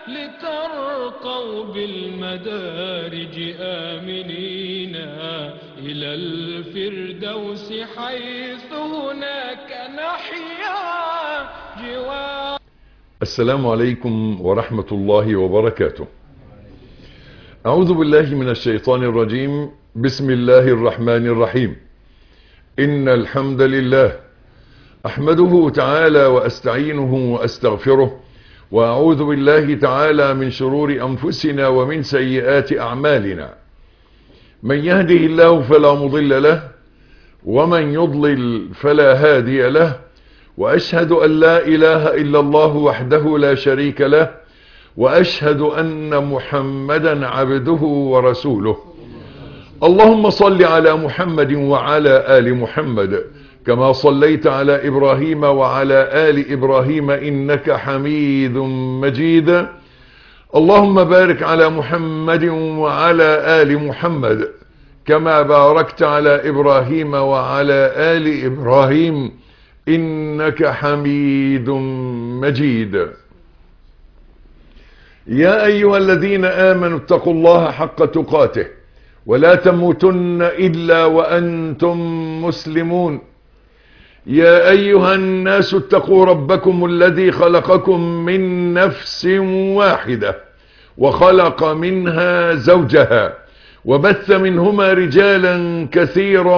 لترقوا بالمدارج آمنين إلى الفردوس حيث هناك نحيا جوار السلام عليكم ورحمة الله وبركاته أعوذ بالله من الشيطان الرجيم بسم الله الرحمن الرحيم إن الحمد لله أحمده تعالى وأستعينه وأستغفره وأعوذ بالله تعالى من شرور أنفسنا ومن سيئات أعمالنا من يهده الله فلا مضل له ومن يضلل فلا هادي له وأشهد أن لا إله إلا الله وحده لا شريك له وأشهد أن محمدا عبده ورسوله اللهم صل على محمد وعلى آل محمد كما صليت على إبراهيم وعلى آل إبراهيم إنك حميد مجيد اللهم بارك على محمد وعلى آل محمد كما باركت على إبراهيم وعلى آل إبراهيم إنك حميد مجيد يا أيها الذين آمنوا اتقوا الله حق تقاته ولا تموتن إلا وأنتم مسلمون يا أيها الناس اتقوا ربكم الذي خلقكم من نفس واحدة وخلق منها زوجها وبث منهما رجالا كثيرا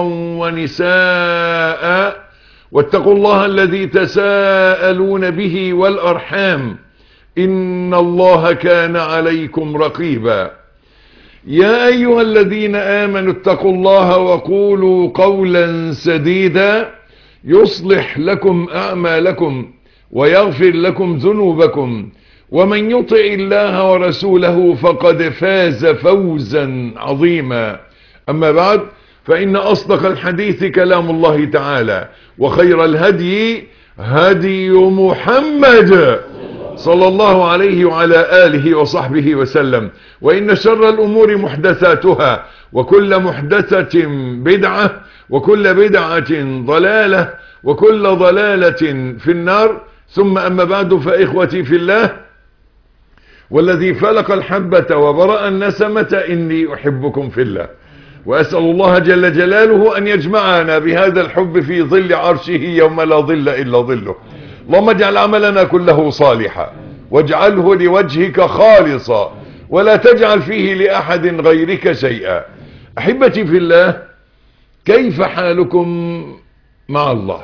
ونساء واتقوا الله الذي تساءلون به والأرحام إن الله كان عليكم رقيبا يا أيها الذين آمنوا اتقوا الله وقولوا قولا سديدا يصلح لكم أعمالكم ويغفر لكم ذنوبكم ومن يطع الله ورسوله فقد فاز فوزا عظيما أما بعد فإن أصدق الحديث كلام الله تعالى وخير الهدي هدي محمد صلى الله عليه وعلى آله وصحبه وسلم وإن شر الأمور محدثاتها وكل محدثة بدعة وكل بدعة ضلالة وكل ضلالة في النار ثم أما بعد فإخوتي في الله والذي فلق الحبة وبرأ النسمة إني أحبكم في الله وأسأل الله جل جلاله أن يجمعنا بهذا الحب في ظل عرشه يوم لا ظل إلا ظله اللهم اجعل عملنا كله صالحا واجعله لوجهك خالصا ولا تجعل فيه لأحد غيرك شيئا أحبتي في الله كيف حالكم مع الله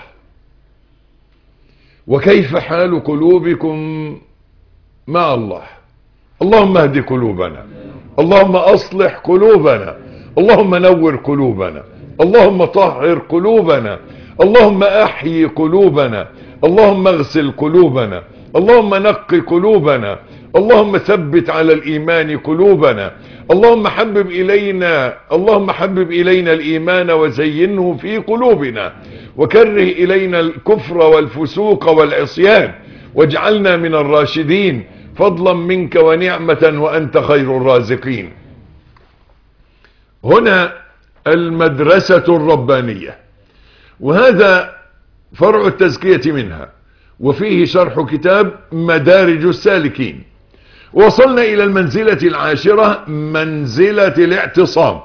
وكيف حال قلوبكم مع الله اللهم اهد قلوبنا اللهم أصلح قلوبنا اللهم نور قلوبنا اللهم طهر قلوبنا اللهم أحيي قلوبنا اللهم اغسل قلوبنا اللهم نق قلوبنا اللهم ثبت على الإيمان قلوبنا اللهم حبب إلينا اللهم حبب إلينا الإيمان وزينه في قلوبنا وكره إلينا الكفر والفسوق والعصيان واجعلنا من الراشدين فضلا منك ونعمة وأنت خير الرازقين هنا المدرسة الربانية وهذا فرع التزكية منها وفيه شرح كتاب مدارج السالكين وصلنا إلى المنزلة العاشرة منزلة الاعتصام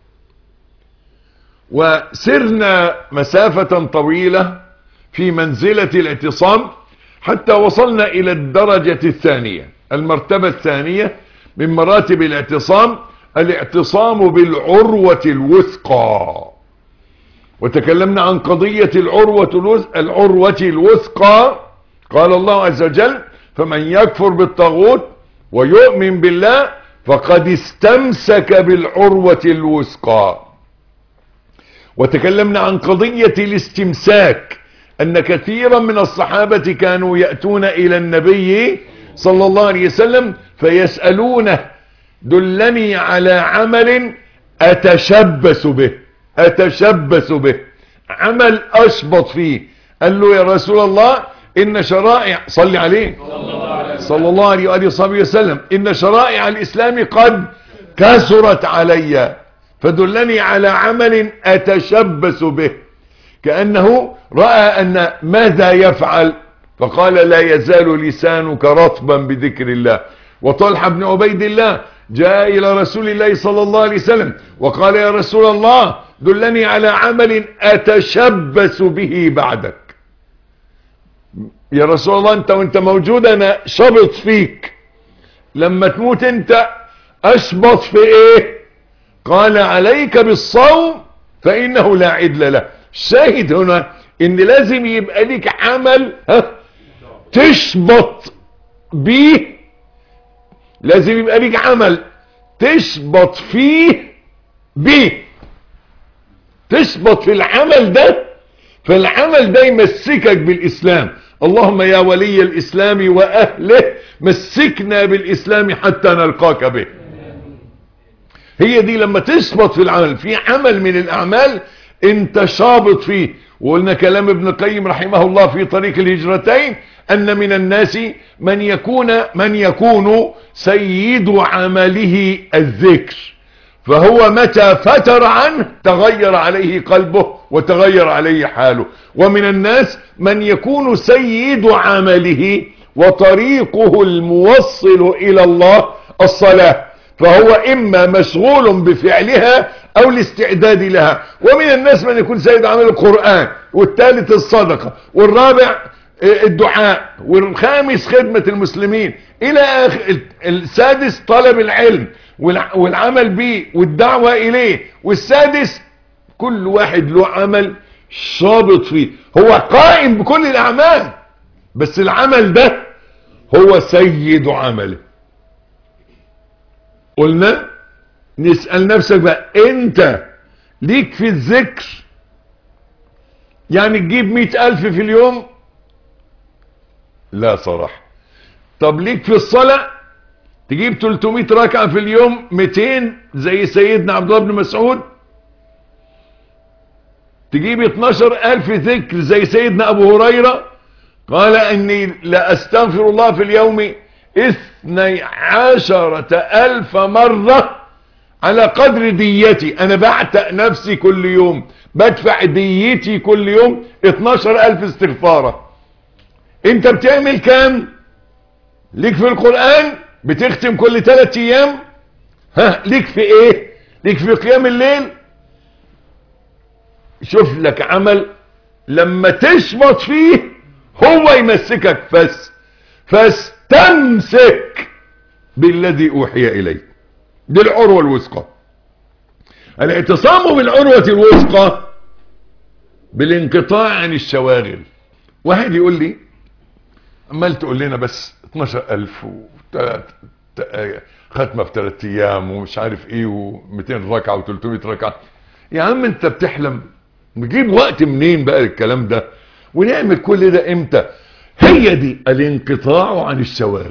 وسرنا مسافة طويلة في منزلة الاعتصام حتى وصلنا إلى الدرجة الثانية المرتبة الثانية من مراتب الاعتصام الاعتصام بالعروة الوثقى وتكلمنا عن قضية العروة العروة الوثقى قال الله عز وجل فمن يكفر بالطاغوت ويؤمن بالله فقد استمسك بالعروة الوثقى وتكلمنا عن قضية الاستمساك أن كثيرا من الصحابة كانوا يأتون إلى النبي صلى الله عليه وسلم فيسألونه دلني على عمل أتشبث به أتشبث به عمل أشبط فيه قال له يا رسول الله إن شرائع صل عليه صلى الله عليه وآله وصحبه وسلم إن شرائع الإسلام قد كثرت علي فدلني على عمل أتشبث به كأنه رأى أن ماذا يفعل فقال لا يزال لسانك رطبا بذكر الله وطلحة بن عبيد الله جاء إلى رسول الله صلى الله عليه وسلم وقال يا رسول الله دلني على عمل أتشبث به بعدك يا رسول الله انت وانت موجود انا شبط فيك لما تموت انت اشبط في ايه قال عليك بالصوم فانه لا عدل له الشاهد هنا ان لازم يبقى ليك عمل ها تشبط بيه لازم يبقى ليك عمل تشبط فيه بيه تشبط في العمل ده فالعمل ده يمسكك بالاسلام اللهم يا ولي الاسلام واهله مسكنا بالاسلام حتى نلقاك به هي دي لما تشبط في العمل في عمل من الاعمال انت شابط فيه وقلنا كلام ابن القيم رحمه الله في طريق الهجرتين ان من الناس من يكون من يكون سيد عمله الذكر فهو متى فتر عنه تغير عليه قلبه وتغير عليه حاله ومن الناس من يكون سيد عمله وطريقه الموصل الى الله الصلاة فهو اما مشغول بفعلها او الاستعداد لها ومن الناس من يكون سيد عمل القرآن والثالث الصدقة والرابع الدعاء والخامس خدمة المسلمين الى اخر السادس طلب العلم والعمل به والدعوة اليه والسادس كل واحد له عمل شابط فيه هو قائم بكل الاعمال بس العمل ده هو سيد عمله قلنا نسأل نفسك بقى انت ليك في الذكر يعني تجيب مئة الف في اليوم لا صراحة طب ليك في الصلاة تجيب 300 ركعة في اليوم 200 زي سيدنا عبد الله بن مسعود تجيب 12000 ذكر زي سيدنا ابو هريرة قال اني لا استغفر الله في اليوم اثني عشرة الف مرة على قدر ديتي انا بعتق نفسي كل يوم بدفع ديتي كل يوم 12000 استغفارة انت بتعمل كام ليك في القرآن بتختم كل ثلاث ايام ها ليك في ايه ليك في قيام الليل شوف لك عمل لما تشبط فيه هو يمسكك بس فاستمسك بالذي اوحي اليك دي العروة الوثقى الاعتصام بالعروة الوثقى بالانقطاع عن الشواغل واحد يقول لي عمال تقول لنا بس 12000 و ختمه في ثلاث ايام ومش عارف ايه و200 ركعه و300 ركعه يا عم انت بتحلم نجيب وقت منين بقى الكلام ده ونعمل كل ده امتى هي دي الانقطاع عن الشواغل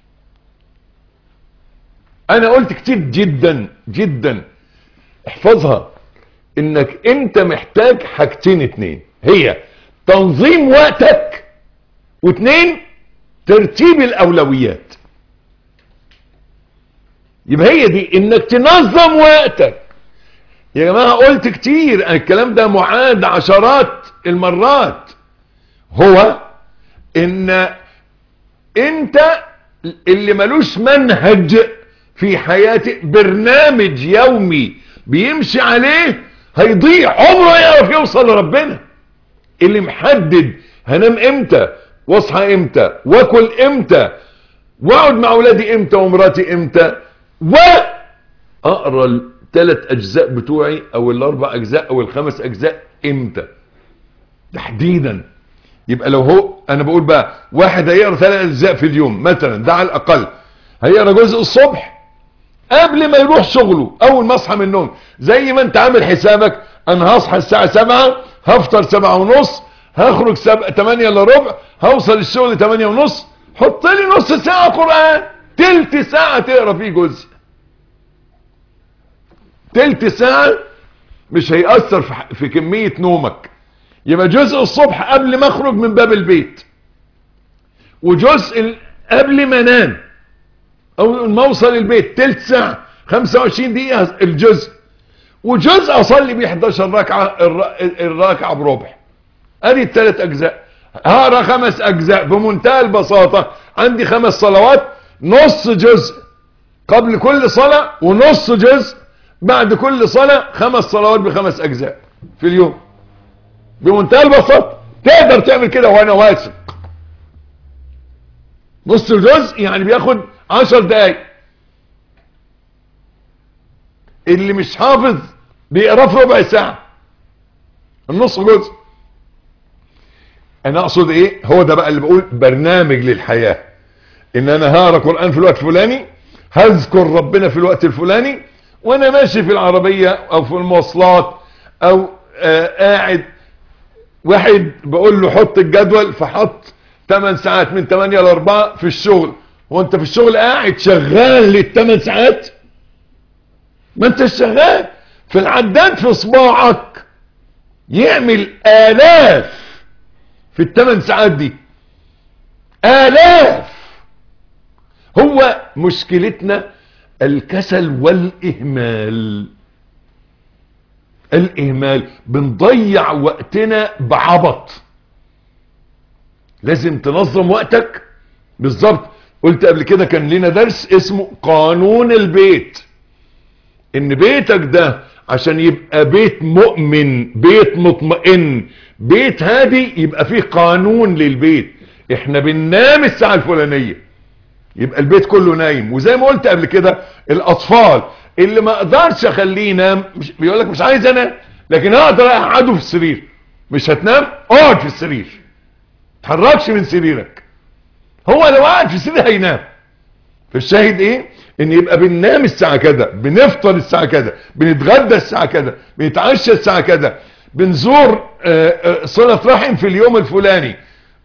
انا قلت كتير جدا جدا احفظها انك انت محتاج حاجتين اتنين هي تنظيم وقتك واتنين ترتيب الاولويات يبقى هي دي انك تنظم وقتك يا جماعة قلت كتير الكلام ده معاد عشرات المرات هو ان انت اللي ملوش منهج في حياته برنامج يومي بيمشي عليه هيضيع عمره يعرف يوصل لربنا اللي محدد هنام امتى واصحى امتى واكل امتى واقعد مع اولادي امتى ومراتي امتى واقرا الثلاث اجزاء بتوعي او الاربع اجزاء او الخمس اجزاء امتى تحديدا يبقى لو هو انا بقول بقى واحد هيقرا ثلاث اجزاء في اليوم مثلا ده على الاقل هيقرا جزء الصبح قبل ما يروح شغله اول ما اصحى من النوم زي ما انت عامل حسابك انا هصحى الساعه 7 هفطر 7 ونص هخرج 8 الا ربع هوصل الشغل 8 ونص حط لي نص ساعه قران تلت ساعه تقرا فيه جزء تلت ساعه مش هيأثر في, في كميه نومك يبقى جزء الصبح قبل ما اخرج من باب البيت وجزء قبل ما انام او ما اوصل البيت تلت ساعة 25 دقيقة الجزء وجزء اصلي بيه 11 ركعة الركعة بربع ادي الثلاث اجزاء هقرا خمس اجزاء بمنتهى البساطة عندي خمس صلوات نص جزء قبل كل صلاة ونص جزء بعد كل صلاة خمس صلوات بخمس اجزاء في اليوم بمنتهى البساطة تقدر تعمل كده وانا واثق نص الجزء يعني بياخد عشر دقايق اللي مش حافظ بيقراه في ربع ساعة النص جزء انا اقصد ايه هو ده بقى اللي بقول برنامج للحياة ان انا هقرا قرآن في الوقت الفلاني هذكر ربنا في الوقت الفلاني وانا ماشي في العربية او في المواصلات او آه قاعد واحد بقول له حط الجدول فحط 8 ساعات من 8 ل 4 في الشغل هو انت في الشغل قاعد شغال للثمان ساعات ما انت شغال في العداد في صباعك يعمل آلاف في الثمان ساعات دي آلاف هو مشكلتنا الكسل والإهمال الإهمال بنضيع وقتنا بعبط لازم تنظم وقتك بالظبط قلت قبل كده كان لنا درس اسمه قانون البيت ان بيتك ده عشان يبقى بيت مؤمن بيت مطمئن بيت هادي يبقى فيه قانون للبيت احنا بننام الساعة الفلانية يبقى البيت كله نايم وزي ما قلت قبل كده الاطفال اللي ما اقدرش اخليه ينام بيقول لك مش عايز انام لكن اقدر اقعده في السرير مش هتنام اقعد في السرير تحركش من سريرك هو لو قاعد في السرير هينام فالشاهد ايه ان يبقى بننام الساعة كده بنفطر الساعة كده بنتغدى الساعة كده بنتعشى الساعة كده بنزور صلة رحم في اليوم الفلاني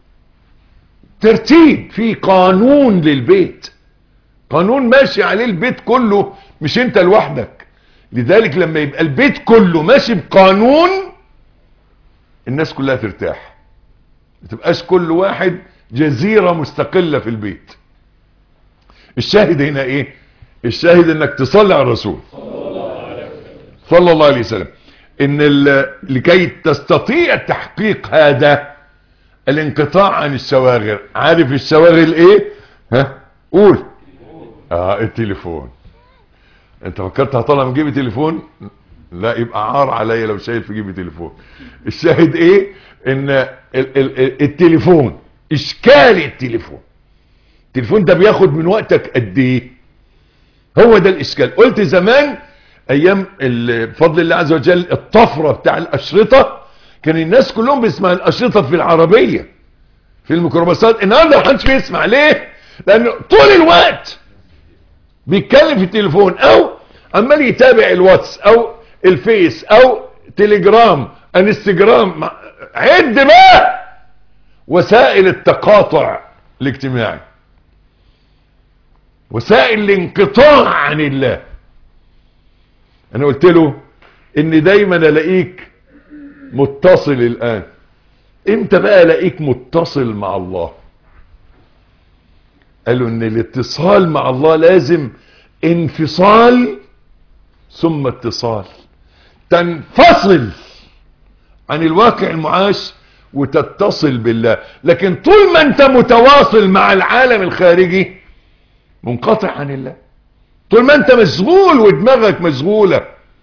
ترتيب في قانون للبيت قانون ماشي عليه البيت كله مش انت لوحدك لذلك لما يبقى البيت كله ماشي بقانون الناس كلها ترتاح ما تبقاش كل واحد جزيرة مستقلة في البيت الشاهد هنا ايه الشاهد انك تصلي على الرسول صلى الله عليه وسلم ان لكي تستطيع تحقيق هذا الانقطاع عن الشواغل عارف الشواغل ايه ها قول اه التليفون انت فكرت هطلع من جيبي تليفون لا يبقى عار عليا لو شايل في جيبي تليفون الشاهد ايه ان ال ال التليفون اشكال التليفون التليفون ده بياخد من وقتك قد ايه هو ده الاشكال قلت زمان ايام بفضل الله عز وجل الطفرة بتاع الاشرطة كان الناس كلهم بيسمع الاشرطة في العربية في الميكروباصات النهارده محدش بيسمع ليه لانه طول الوقت بيتكلم في التليفون او عمال يتابع الواتس او الفيس او تليجرام انستجرام عد بقى وسائل التقاطع الاجتماعي وسائل الانقطاع عن الله انا قلت له ان دايما الاقيك متصل الان امتى بقى الاقيك متصل مع الله قالوا ان الاتصال مع الله لازم انفصال ثم اتصال تنفصل عن الواقع المعاش وتتصل بالله لكن طول ما انت متواصل مع العالم الخارجي منقطع عن الله طول ما انت مشغول ودماغك مشغولة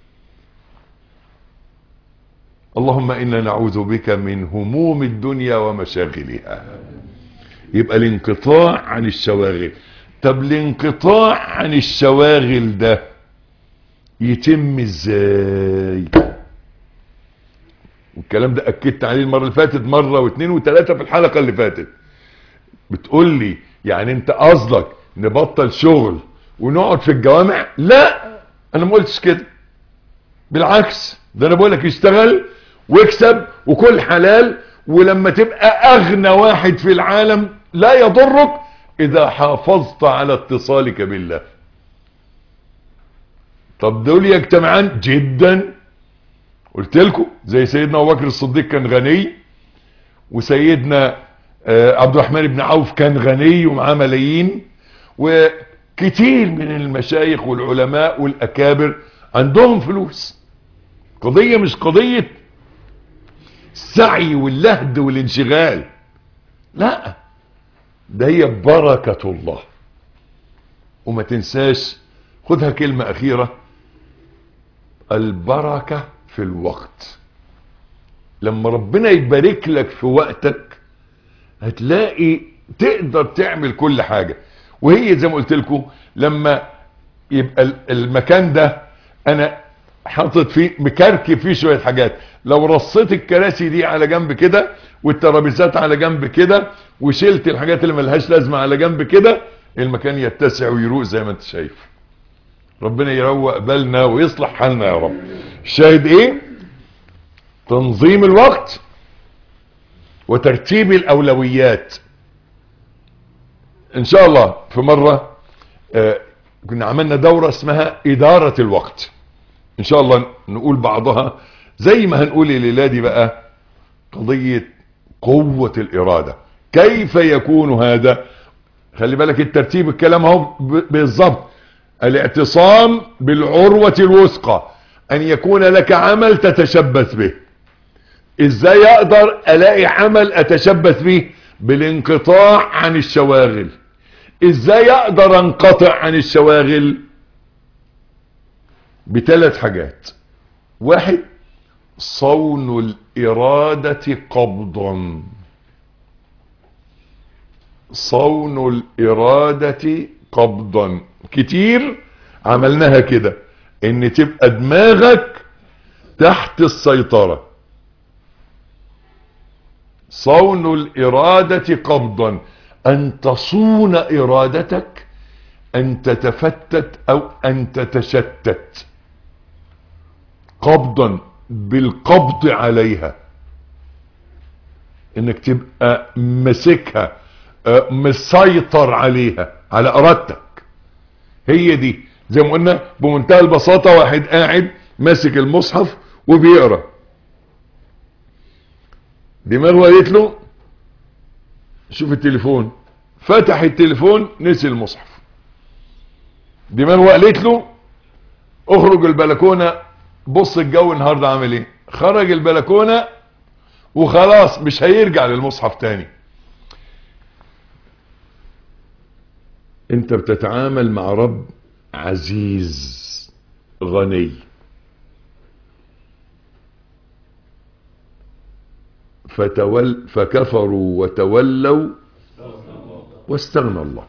اللهم انا نعوذ بك من هموم الدنيا ومشاغلها يبقى الانقطاع عن الشواغل طب الانقطاع عن الشواغل ده يتم ازاي والكلام ده اكدت عليه المرة اللي فاتت مرة واثنين وثلاثة في الحلقة اللي فاتت بتقول لي يعني انت قصدك نبطل شغل ونقعد في الجوامع لا انا ما قلتش كده بالعكس ده انا بقول لك اشتغل واكسب وكل حلال ولما تبقى اغنى واحد في العالم لا يضرك اذا حافظت على اتصالك بالله طب دول يجتمعان جدا قلت لكم زي سيدنا ابو بكر الصديق كان غني وسيدنا عبد الرحمن بن عوف كان غني ومعاه ملايين وكتير من المشايخ والعلماء والاكابر عندهم فلوس قضية مش قضية السعي واللهد والانشغال لا ده هي بركة الله وما تنساش خدها كلمة أخيرة البركة في الوقت لما ربنا يبارك لك في وقتك هتلاقي تقدر تعمل كل حاجة وهي زي ما قلت لكم لما يبقى المكان ده انا حاطط فيه مكركب فيه شوية حاجات لو رصيت الكراسي دي على جنب كده والترابيزات على جنب كده وشلت الحاجات اللي ملهاش لازمة على جنب كده المكان يتسع ويروق زي ما انت شايف ربنا يروق بالنا ويصلح حالنا يا رب الشاهد ايه تنظيم الوقت وترتيب الاولويات ان شاء الله في مرة آه كنا عملنا دورة اسمها ادارة الوقت ان شاء الله نقول بعضها زي ما هنقول الليلة دي بقى قضية قوة الارادة كيف يكون هذا خلي بالك الترتيب الكلام اهو بالظبط الاعتصام بالعروة الوثقى ان يكون لك عمل تتشبث به ازاي اقدر الاقي عمل اتشبث به بالانقطاع عن الشواغل ازاي اقدر انقطع عن الشواغل بثلاث حاجات واحد صون الارادة قبضا صون الارادة قبضا كتير عملناها كده ان تبقى دماغك تحت السيطرة صون الارادة قبضا ان تصون ارادتك ان تتفتت او ان تتشتت قبضا بالقبض عليها انك تبقى مسكها مسيطر عليها على ارادتك هي دي زي ما قلنا بمنتهى البساطة واحد قاعد ماسك المصحف وبيقرأ دماغه قالت له شوف التليفون فتح التليفون نسي المصحف دماغه قالت له اخرج البلكونة بص الجو النهاردة عامل ايه خرج البلكونة وخلاص مش هيرجع للمصحف تاني انت بتتعامل مع رب عزيز غني فتول فكفروا وتولوا واستغنى الله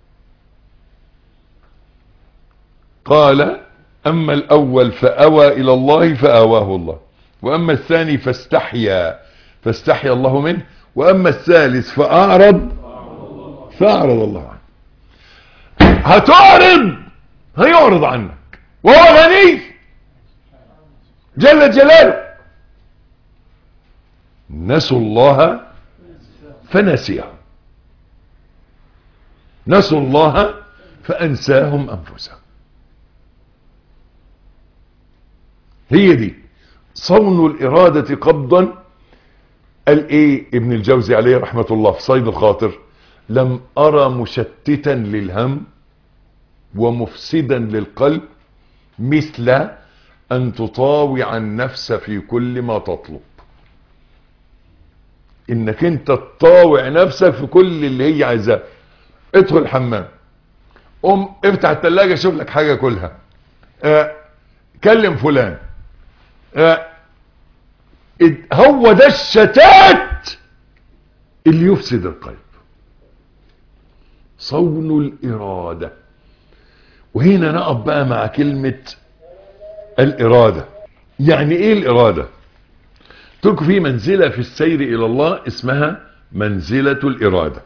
قال اما الاول فاوى الى الله فاواه الله واما الثاني فاستحيا فاستحيا الله منه واما الثالث فاعرض فاعرض الله عنه هتعرض هيعرض عنك وهو غني جل جلاله نسوا الله فنسيهم نسوا الله فأنساهم أنفسهم هي دي صون الإرادة قبضا قال ايه ابن الجوزي عليه رحمة الله في صيد الخاطر لم أرى مشتتا للهم ومفسدا للقلب مثل أن تطاوع النفس في كل ما تطلب انك انت تطاوع نفسك في كل اللي هي عايزاه ادخل الحمام قوم افتح التلاجة شوف لك حاجة كلها اه كلم فلان اه هو ده الشتات اللي يفسد القلب صون الإرادة وهنا نقف بقى مع كلمة الإرادة يعني ايه الإرادة تركوا في منزلة في السير إلى الله اسمها منزلة الإرادة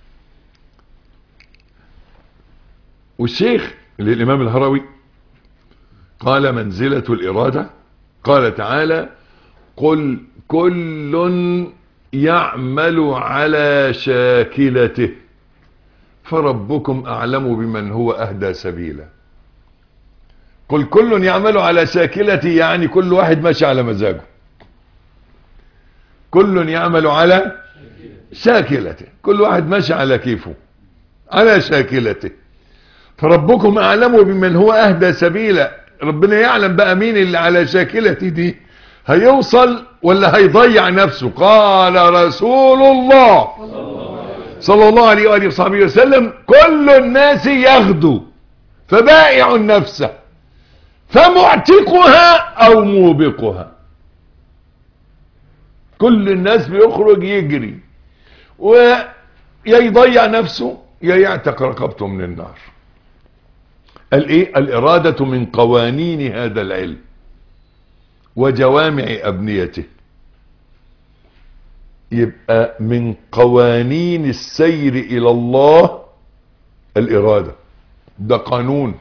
والشيخ للإمام الهروي قال منزلة الإرادة قال تعالى قل كل يعمل على شاكلته فربكم أعلم بمن هو أهدى سبيلا قل كل يعمل على شاكلته يعني كل واحد ماشي على مزاجه كل يعمل على شاكلته كل واحد ماشي على كيفه على شاكلته فربكم أعلم بمن هو أهدى سبيلا ربنا يعلم بقى مين اللي على شاكلته دي هيوصل ولا هيضيع نفسه قال رسول الله صلى الله عليه وآله وصحبه وسلم كل الناس يغدو فبائع نفسه فمعتقها او موبقها كل الناس بيخرج يجري ويا يضيع نفسه يا يعتق رقبته من النار قال ايه الارادة من قوانين هذا العلم وجوامع ابنيته يبقى من قوانين السير الى الله الارادة ده قانون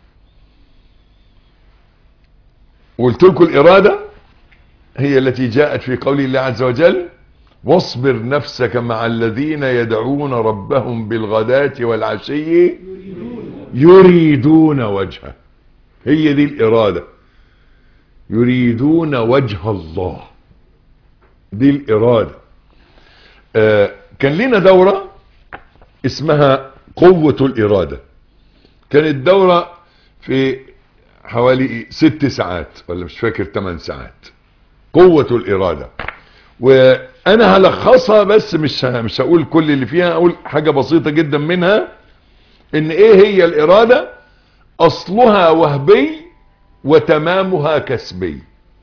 قلت لكم الارادة هي التي جاءت في قول الله عز وجل واصبر نفسك مع الذين يدعون ربهم بالغداة والعشي يريدون وجهه هي دي الإرادة يريدون وجه الله دي الإرادة آه كان لنا دورة اسمها قوة الإرادة كانت دورة في حوالي ست ساعات ولا مش فاكر ثمان ساعات قوة الإرادة وانا هلخصها بس مش مش هقول كل اللي فيها اقول حاجة بسيطة جدا منها ان ايه هي الارادة اصلها وهبي وتمامها كسبي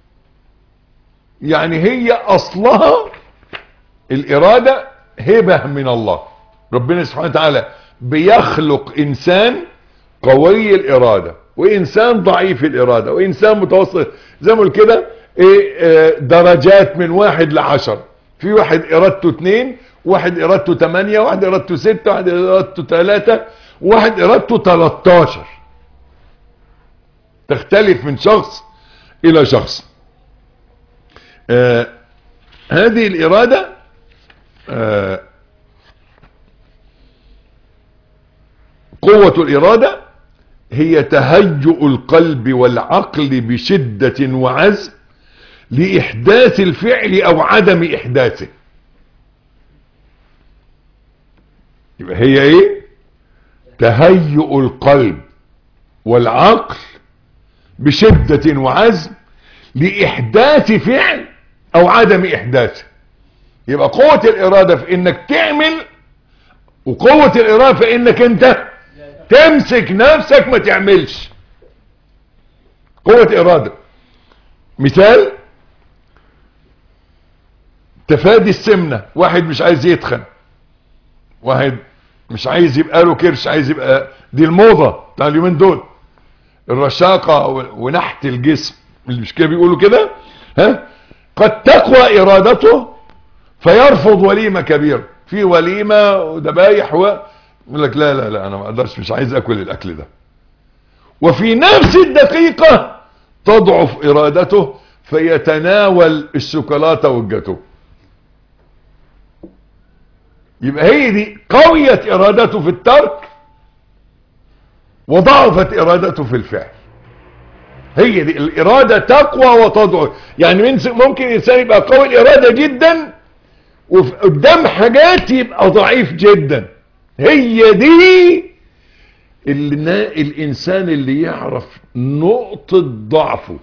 يعني هي اصلها الارادة هبة من الله ربنا سبحانه وتعالى بيخلق انسان قوي الارادة وانسان ضعيف الارادة وانسان متوسط زي ما كده ايه درجات من واحد لعشر في واحد ارادته اتنين واحد ارادته تمانية واحد ارادته ستة واحد ارادته تلاتة واحد ارادته تلاتاشر تختلف من شخص الى شخص آه هذه الارادة آه قوة الارادة هي تهيؤ القلب والعقل بشدة وعزم لإحداث الفعل أو عدم إحداثه يبقى هي إيه تهيؤ القلب والعقل بشدة وعزم لإحداث فعل أو عدم إحداثه يبقى قوة الإرادة في إنك تعمل وقوة الإرادة في إنك أنت تمسك نفسك ما تعملش قوة إرادة مثال تفادي السمنة واحد مش عايز يتخن واحد مش عايز يبقى له كرش عايز يبقى دي الموضة بتاع اليومين دول الرشاقة ونحت الجسم اللي مش كده بيقولوا كده ها قد تقوى ارادته فيرفض وليمة كبيرة في وليمة وذبايح و يقول لك لا لا لا انا ما اقدرش مش عايز اكل الاكل ده وفي نفس الدقيقة تضعف ارادته فيتناول الشوكولاتة والجاتو يبقى هي دي قويت ارادته في الترك وضعفت ارادته في الفعل هي دي الارادة تقوى وتضعف يعني ممكن الانسان يبقى قوي الارادة جدا وقدام حاجات يبقى ضعيف جدا هي دي اللي الانسان اللي يعرف نقطة ضعفه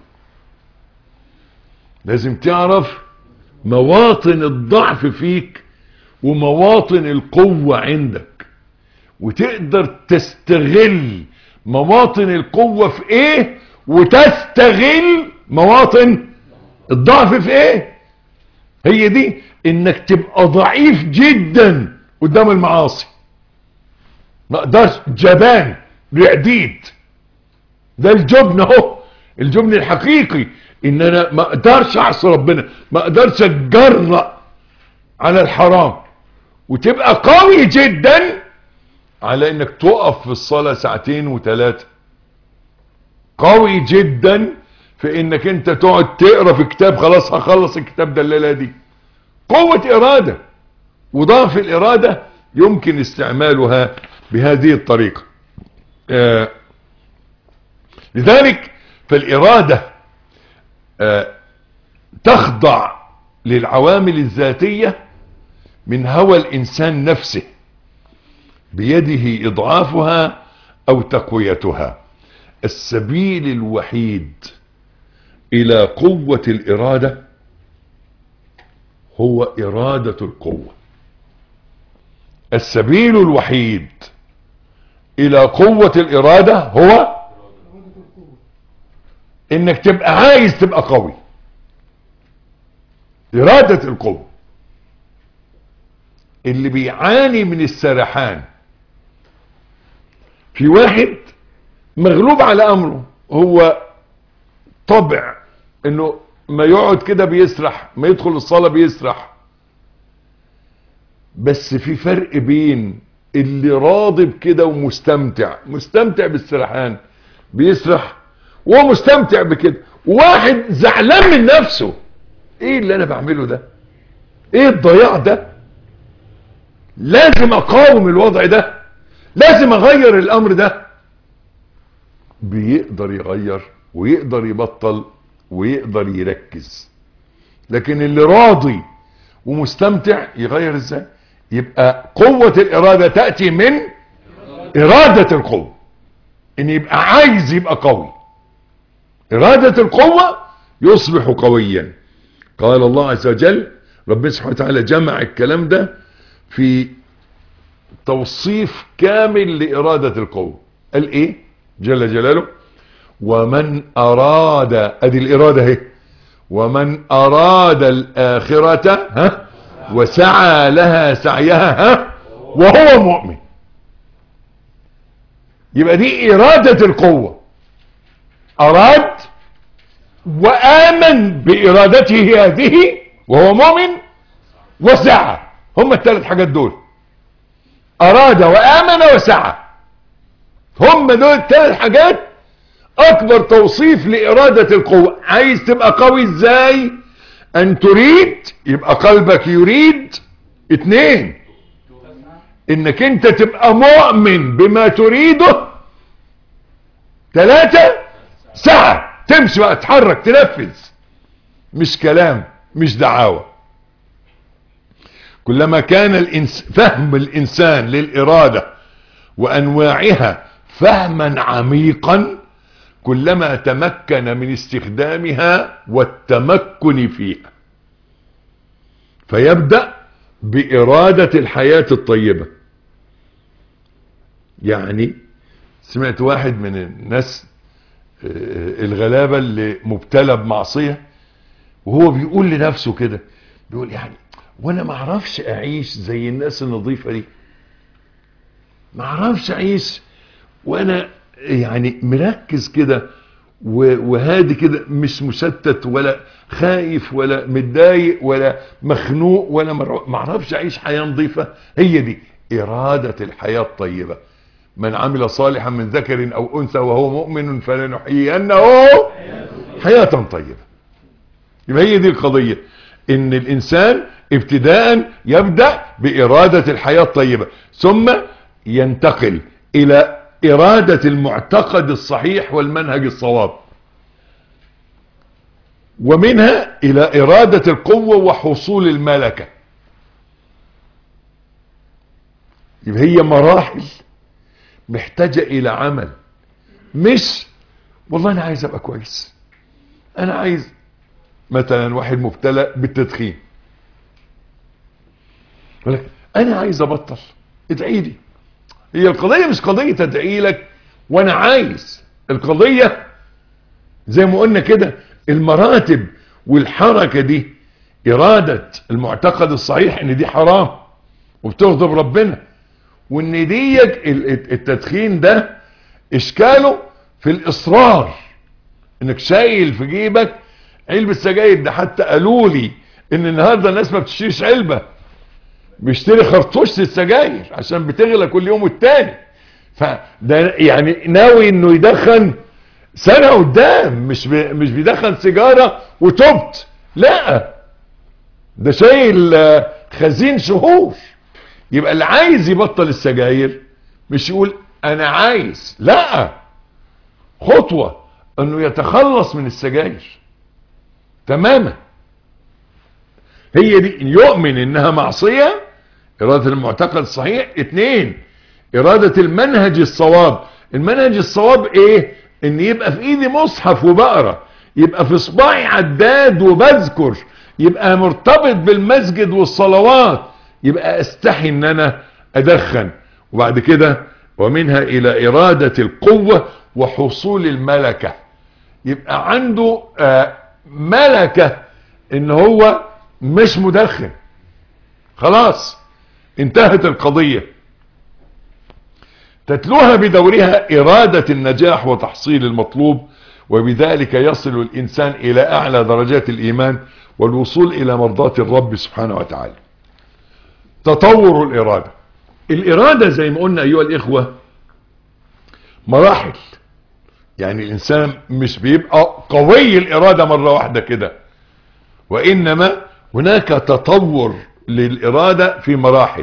لازم تعرف مواطن الضعف فيك ومواطن القوة عندك وتقدر تستغل مواطن القوة في ايه وتستغل مواطن الضعف في ايه هي دي انك تبقى ضعيف جدا قدام المعاصي ما اقدرش جبان رعديد ده الجبن اهو الجبن الحقيقي ان انا ما اقدرش اعصي ربنا ما اقدرش اتجرأ على الحرام وتبقى قوي جدا على انك تقف في الصلاة ساعتين وثلاثة قوي جدا في انك انت تقعد تقرا في كتاب خلاص هخلص الكتاب ده الليله دي قوة ارادة وضعف الارادة يمكن استعمالها بهذه الطريقة آه لذلك فالارادة آه تخضع للعوامل الذاتية من هوى الانسان نفسه بيده اضعافها او تقويتها السبيل الوحيد الى قوة الارادة هو ارادة القوة السبيل الوحيد الى قوة الارادة هو انك تبقى عايز تبقى قوي ارادة القوة اللي بيعاني من السرحان في واحد مغلوب على امره هو طبع انه ما يقعد كده بيسرح ما يدخل الصلاة بيسرح بس في فرق بين اللي راضي بكده ومستمتع مستمتع بالسرحان بيسرح وهو مستمتع بكده واحد زعلان من نفسه ايه اللي انا بعمله ده ايه الضياع ده لازم اقاوم الوضع ده لازم اغير الامر ده بيقدر يغير ويقدر يبطل ويقدر يركز لكن اللي راضي ومستمتع يغير ازاي يبقى قوة الارادة تأتي من ارادة القوة ان يبقى عايز يبقى قوي ارادة القوة يصبح قويا قال الله عز وجل ربنا سبحانه وتعالى جمع الكلام ده في توصيف كامل لإرادة القوة قال ايه جل جلاله ومن اراد ادي الارادة اهي ومن اراد الاخرة ها وسعى لها سعيها ها وهو مؤمن يبقى دي ارادة القوة اراد وامن بارادته هذه وهو مؤمن وسعى هم الثلاث حاجات دول اراد وامن وسعى هم دول الثلاث حاجات اكبر توصيف لارادة القوة عايز تبقى قوي ازاي ان تريد يبقى قلبك يريد اتنين انك انت تبقى مؤمن بما تريده ثلاثة سعى تمشي بقى تحرك تنفذ مش كلام مش دعاوى كلما كان الإنس فهم الانسان للارادة وانواعها فهما عميقا كلما تمكن من استخدامها والتمكن فيها فيبدأ بإرادة الحياة الطيبة يعني سمعت واحد من الناس الغلابة اللي مبتلى بمعصية وهو بيقول لنفسه كده بيقول يعني وانا ما اعرفش اعيش زي الناس النظيفة دي ما اعرفش اعيش وانا يعني مركز كده وهادي كده مش مشتت ولا خايف ولا متضايق ولا مخنوق ولا ما اعرفش اعيش حياه نظيفه هي دي اراده الحياه الطيبه من عمل صالحا من ذكر او انثى وهو مؤمن فلنحيينه حياه طيبه يبقى هي دي القضيه ان الانسان ابتداء يبدا باراده الحياه الطيبه ثم ينتقل الى إرادة المعتقد الصحيح والمنهج الصواب ومنها إلى إرادة القوة وحصول الملكة يبقى هي مراحل محتاجة إلى عمل مش والله أنا عايز أبقى كويس أنا عايز مثلا واحد مبتلى بالتدخين ولكن أنا عايز أبطل ادعي لي هي القضية مش قضية تدعي لك وانا عايز القضية زي ما قلنا كده المراتب والحركة دي ارادة المعتقد الصحيح ان دي حرام وبتغضب ربنا وان دي التدخين ده اشكاله في الاصرار انك شايل في جيبك علبة سجاير ده حتى قالوا لي ان النهاردة الناس ما بتشتريش علبة بيشتري خرطوش السجاير عشان بتغلى كل يوم والتاني فده يعني ناوي انه يدخن سنة قدام مش بي مش بيدخن سيجارة وتبت لا ده شايل خزين شهور يبقى اللي عايز يبطل السجاير مش يقول انا عايز لا خطوة انه يتخلص من السجاير تماما هي دي يؤمن انها معصية ارادة المعتقد الصحيح اتنين ارادة المنهج الصواب المنهج الصواب ايه ان يبقى في ايدي مصحف وبقرة يبقى في صباعي عداد وبذكر يبقى مرتبط بالمسجد والصلوات يبقى استحي ان انا ادخن وبعد كده ومنها الى ارادة القوة وحصول الملكة يبقى عنده آه ملكة ان هو مش مدخن خلاص انتهت القضية تتلوها بدورها ارادة النجاح وتحصيل المطلوب وبذلك يصل الانسان الى اعلى درجات الايمان والوصول الى مرضاة الرب سبحانه وتعالى تطور الارادة الارادة زي ما قلنا ايها الاخوة مراحل يعني الانسان مش بيبقى قوي الارادة مرة واحدة كده وانما هناك تطور للارادة في مراحل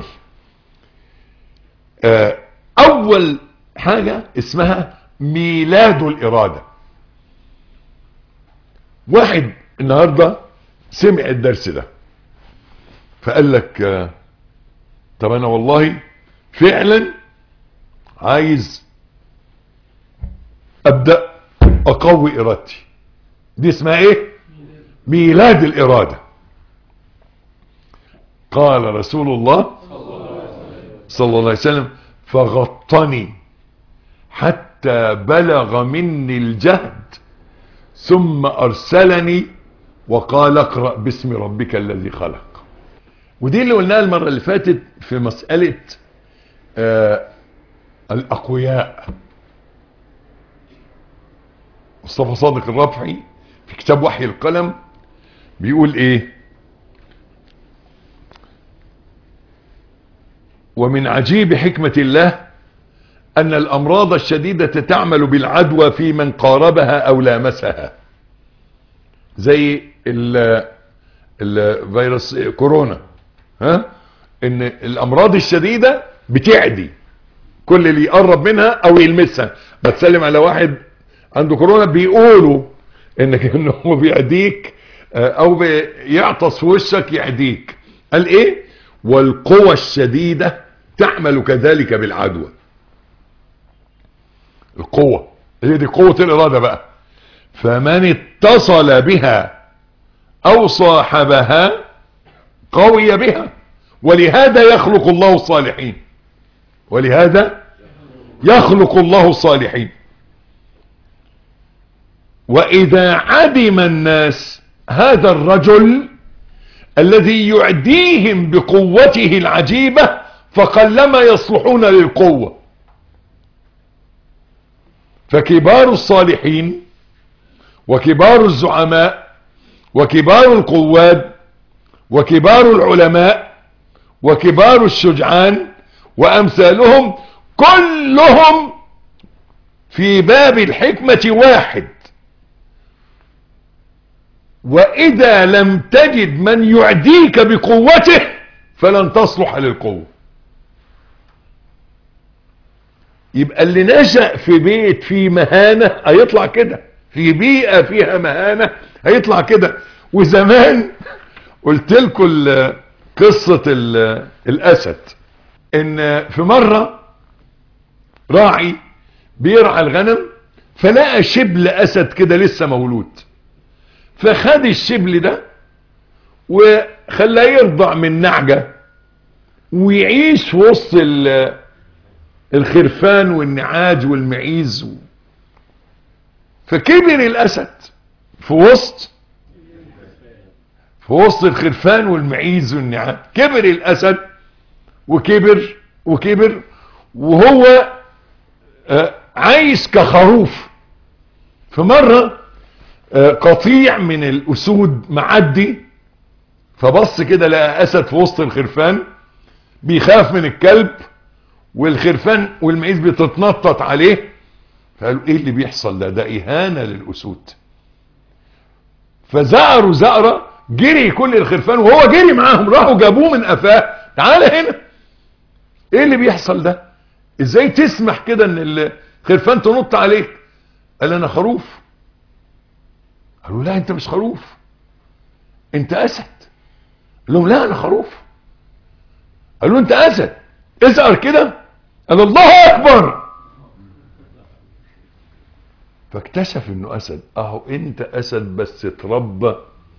اول حاجة اسمها ميلاد الارادة واحد النهاردة سمع الدرس ده فقال لك طب انا والله فعلا عايز ابدأ اقوي ارادتي دي اسمها ايه ميلاد الارادة قال رسول الله صلى الله عليه وسلم فغطني حتى بلغ مني الجهد ثم ارسلني وقال اقرأ باسم ربك الذي خلق ودي اللي قلناها المرة اللي فاتت في مسألة آه الاقوياء مصطفى صادق الرفعي في كتاب وحي القلم بيقول ايه ومن عجيب حكمة الله ان الامراض الشديدة تعمل بالعدوى في من قاربها او لامسها زي الفيروس كورونا ها ان الامراض الشديدة بتعدي كل اللي يقرب منها او يلمسها بتسلم على واحد عنده كورونا بيقولوا انك انه هو بيعديك او بيعطس في وشك يعديك قال ايه والقوى الشديدة تعمل كذلك بالعدوى القوة هي دي قوة الارادة بقى فمن اتصل بها او صاحبها قوي بها ولهذا يخلق الله الصالحين ولهذا يخلق الله الصالحين واذا عدم الناس هذا الرجل الذي يعديهم بقوته العجيبة فقلما يصلحون للقوة فكبار الصالحين وكبار الزعماء وكبار القواد وكبار العلماء وكبار الشجعان وامثالهم كلهم في باب الحكمة واحد واذا لم تجد من يعديك بقوته فلن تصلح للقوة يبقى اللي نشأ في بيت فيه مهانة هيطلع كده في بيئة فيها مهانة هيطلع كده وزمان قلت لكم قصة الاسد ان في مرة راعي بيرعى الغنم فلقى شبل اسد كده لسه مولود فخد الشبل ده وخلاه يرضع من نعجة ويعيش في وسط الخرفان والنعاج والمعيز فكبر الاسد في وسط في وسط الخرفان والمعيز والنعاج كبر الاسد وكبر وكبر وهو عايش كخروف في مرة قطيع من الاسود معدي فبص كده لقى اسد في وسط الخرفان بيخاف من الكلب والخرفان والمعيز بتتنطط عليه فقالوا ايه اللي بيحصل ده ده اهانة للاسود فزقروا زقرة جري كل الخرفان وهو جري معاهم راحوا جابوه من قفاه تعالى هنا ايه اللي بيحصل ده ازاي تسمح كده ان الخرفان تنط عليك قال انا خروف قالوا لا انت مش خروف انت اسد قال لهم لا انا خروف قالوا انت اسد ازقر كده قال الله اكبر فاكتشف انه اسد اهو انت اسد بس اتربى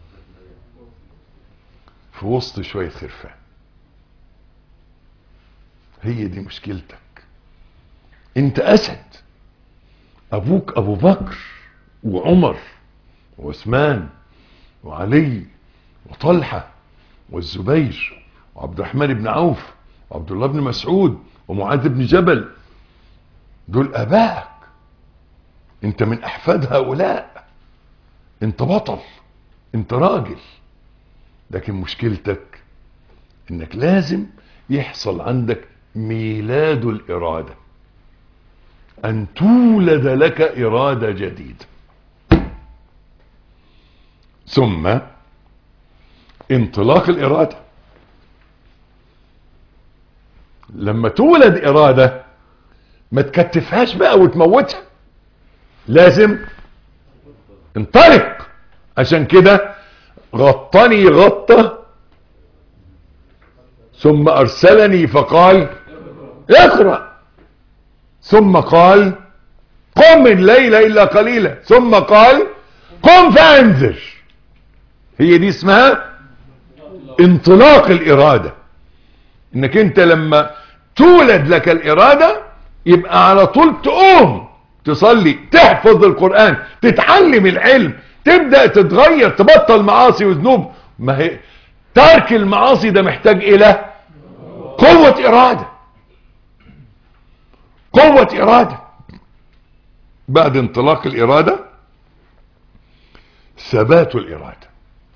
في وسط شوية خرفان هي دي مشكلتك انت اسد ابوك ابو بكر وعمر وعثمان وعلي وطلحة والزبير وعبد الرحمن بن عوف وعبد الله بن مسعود ومعاذ بن جبل دول ابائك انت من احفاد هؤلاء انت بطل انت راجل لكن مشكلتك انك لازم يحصل عندك ميلاد الارادة ان تولد لك ارادة جديدة ثم انطلاق الارادة لما تولد ارادة ما تكتفهاش بقى وتموتها لازم انطلق عشان كده غطني غطة ثم ارسلني فقال اقرأ ثم قال قم الليل الا قليلا ثم قال قم فانذر هي دي اسمها انطلاق الارادة انك انت لما تولد لك الارادة يبقى على طول تقوم تصلي تحفظ القرآن تتعلم العلم تبدأ تتغير تبطل معاصي وذنوب ما هي ترك المعاصي ده محتاج الى قوة ارادة قوة ارادة بعد انطلاق الارادة ثبات الارادة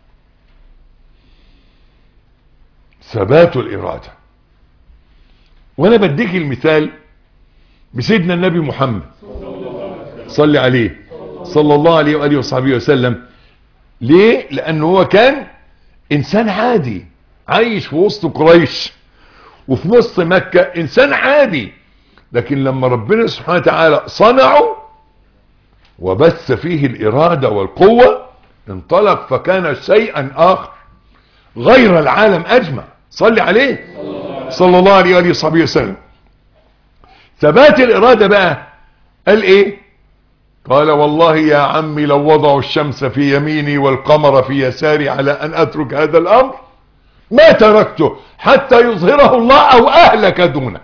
ثبات الارادة وانا بديك المثال بسيدنا النبي محمد صلي عليه صلى الله عليه وآله وصحبه وسلم ليه لانه هو كان انسان عادي عايش في وسط قريش وفي وسط مكة انسان عادي لكن لما ربنا سبحانه وتعالى صنعه وبث فيه الارادة والقوة انطلق فكان شيئا اخر غير العالم اجمع صلي عليه صلى الله عليه وآله وصحبه وسلم ثبات الارادة بقى قال ايه قال والله يا عمي لو وضعوا الشمس في يميني والقمر في يساري على ان اترك هذا الامر ما تركته حتى يظهره الله او اهلك دونه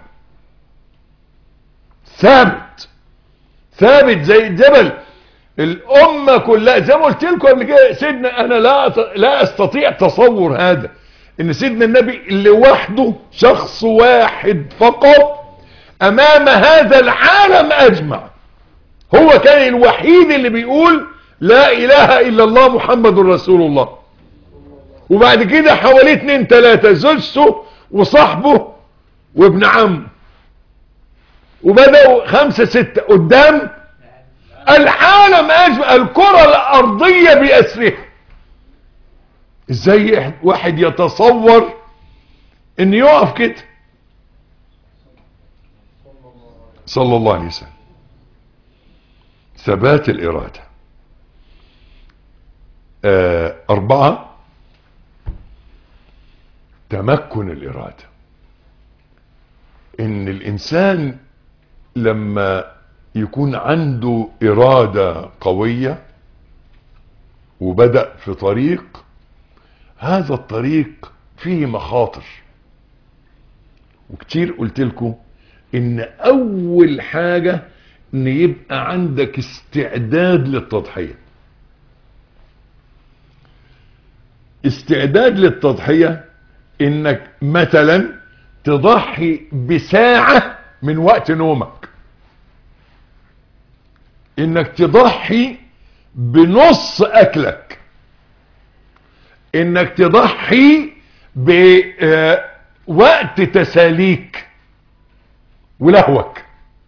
ثابت ثابت زي الجبل الامة كلها زي ما قلت لكم قبل كده سيدنا انا لا لا استطيع تصور هذا ان سيدنا النبي لوحده شخص واحد فقط امام هذا العالم اجمع هو كان الوحيد اللي بيقول لا اله الا الله محمد رسول الله وبعد كده حواليه اتنين تلاتة زوجته وصاحبه وابن عمه وبدأوا خمسة ستة قدام العالم اجمع الكرة الارضية باسرها ازاي واحد يتصور ان يقف كده صلى الله عليه وسلم ثبات الإرادة آه أربعة تمكن الإرادة إن الإنسان لما يكون عنده إرادة قوية وبدأ في طريق هذا الطريق فيه مخاطر وكتير قلت لكم إن أول حاجة ان يبقى عندك استعداد للتضحية استعداد للتضحية انك مثلا تضحي بساعة من وقت نومك انك تضحي بنص اكلك انك تضحي بوقت تساليك ولهوك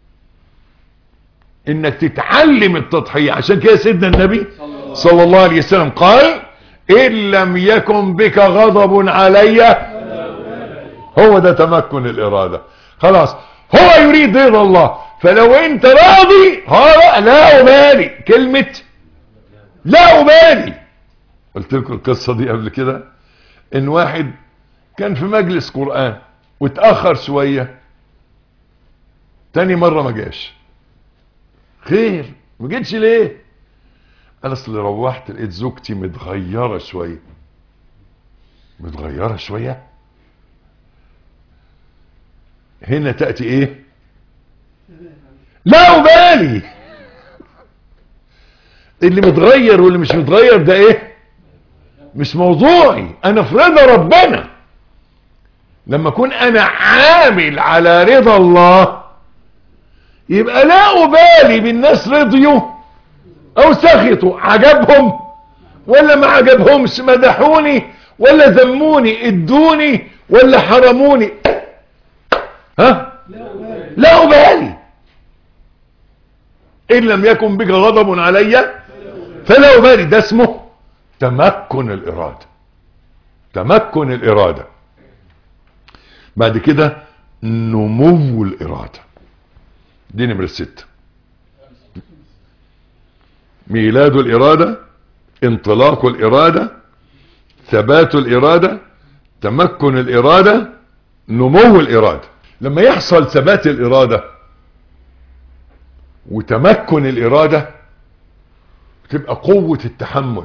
انك تتعلم التضحية عشان كده سيدنا النبي صلى الله عليه وسلم قال ان لم يكن بك غضب علي هو ده تمكن الارادة خلاص هو يريد رضا الله فلو انت راضي ها لا امالي كلمة لا امالي قلت لكم القصة دي قبل كده ان واحد كان في مجلس قرآن واتأخر شوية تاني مرة ما جاش خير ما جيتش ليه قال اصل روحت لقيت زوجتي متغيرة شوية متغيرة شوية هنا تأتي ايه لا أبالي اللي متغير واللي مش متغير ده ايه مش موضوعي انا في رضا ربنا لما اكون انا عامل على رضا الله يبقى لا ابالي بالناس رضيوا او سخطوا عجبهم ولا ما عجبهمش مدحوني ولا ذموني ادوني ولا حرموني ها لا ابالي ان لم يكن بك غضب علي فلا ابالي ده اسمه تمكن الاراده تمكن الاراده بعد كده نمو الاراده دي نمرة ستة ميلاد الإرادة انطلاق الإرادة ثبات الإرادة تمكن الإرادة نمو الإرادة لما يحصل ثبات الإرادة وتمكن الإرادة تبقى قوة التحمل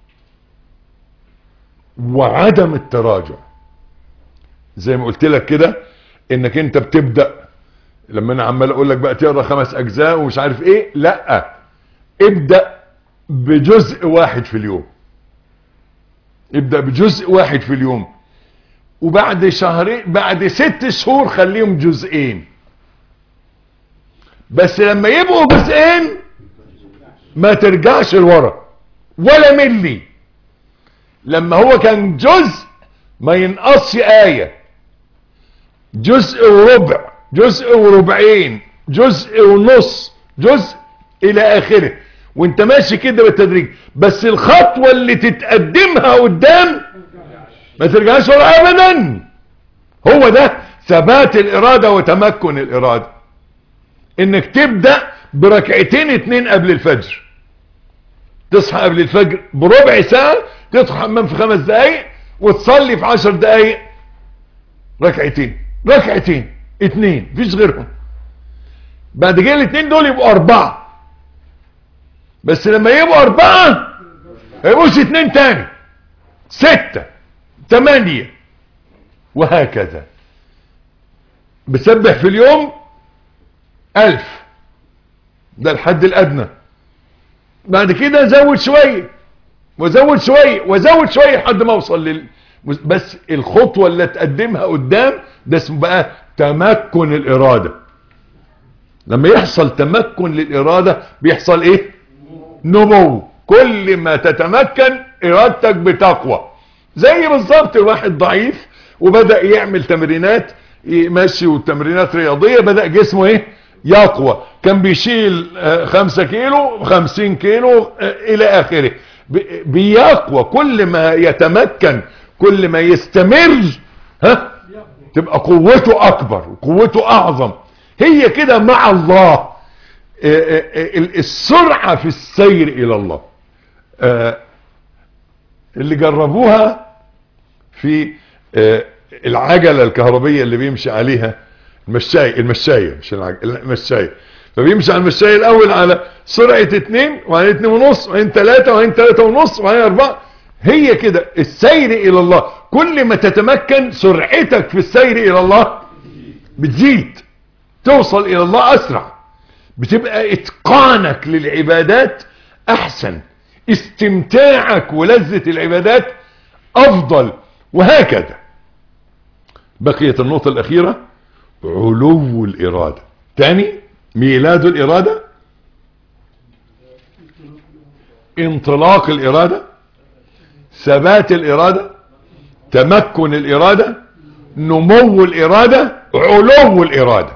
وعدم التراجع زي ما قلت لك كده انك انت بتبدأ لما انا عمال اقول لك بقى تقرا خمس اجزاء ومش عارف ايه لا ابدا بجزء واحد في اليوم ابدا بجزء واحد في اليوم وبعد شهرين بعد ست شهور خليهم جزئين بس لما يبقوا جزئين ما ترجعش لورا ولا ملي لما هو كان جزء ما ينقصش آية جزء وربع جزء وربعين جزء ونص جزء الى اخره وانت ماشي كده بالتدريج بس الخطوة اللي تتقدمها قدام ما ترجعش ورا ابدا هو ده ثبات الارادة وتمكن الارادة انك تبدأ بركعتين اتنين قبل الفجر تصحى قبل الفجر بربع ساعة تدخل حمام في خمس دقايق وتصلي في عشر دقايق ركعتين ركعتين اتنين مفيش غيرهم بعد كده الاتنين دول يبقوا اربعة بس لما يبقوا اربعة ما يبقوش اتنين تاني ستة تمانية وهكذا بسبح في اليوم الف ده الحد الادنى بعد كده زود شوية وزود شوية وزود شوية لحد ما اوصل لل بس الخطوة اللي تقدمها قدام ده اسمه بقى تمكن الإرادة لما يحصل تمكن للإرادة بيحصل ايه نمو كل ما تتمكن إرادتك بتقوى زي بالظبط الواحد ضعيف وبدأ يعمل تمرينات ماشي وتمرينات رياضية بدأ جسمه ايه يقوى كان بيشيل خمسة كيلو خمسين كيلو الى اخره بيقوى كل ما يتمكن كل ما يستمر ها تبقى قوته اكبر وقوته اعظم هي كده مع الله السرعة في السير الى الله اللي جربوها في العجلة الكهربية اللي بيمشي عليها المشاية المشاية مش العجلة المشاية فبيمشي على المشاية الاول على سرعة اتنين وبعدين اتنين ونص وبعدين تلاتة وبعدين تلاتة ونص وبعدين اربعة هي كده السير الى الله كل ما تتمكن سرعتك في السير الى الله بتزيد توصل الى الله اسرع بتبقى اتقانك للعبادات احسن استمتاعك ولذة العبادات افضل وهكذا بقيت النقطة الاخيرة علو الارادة تاني ميلاد الارادة انطلاق الارادة ثبات الارادة تمكن الارادة نمو الارادة علو الارادة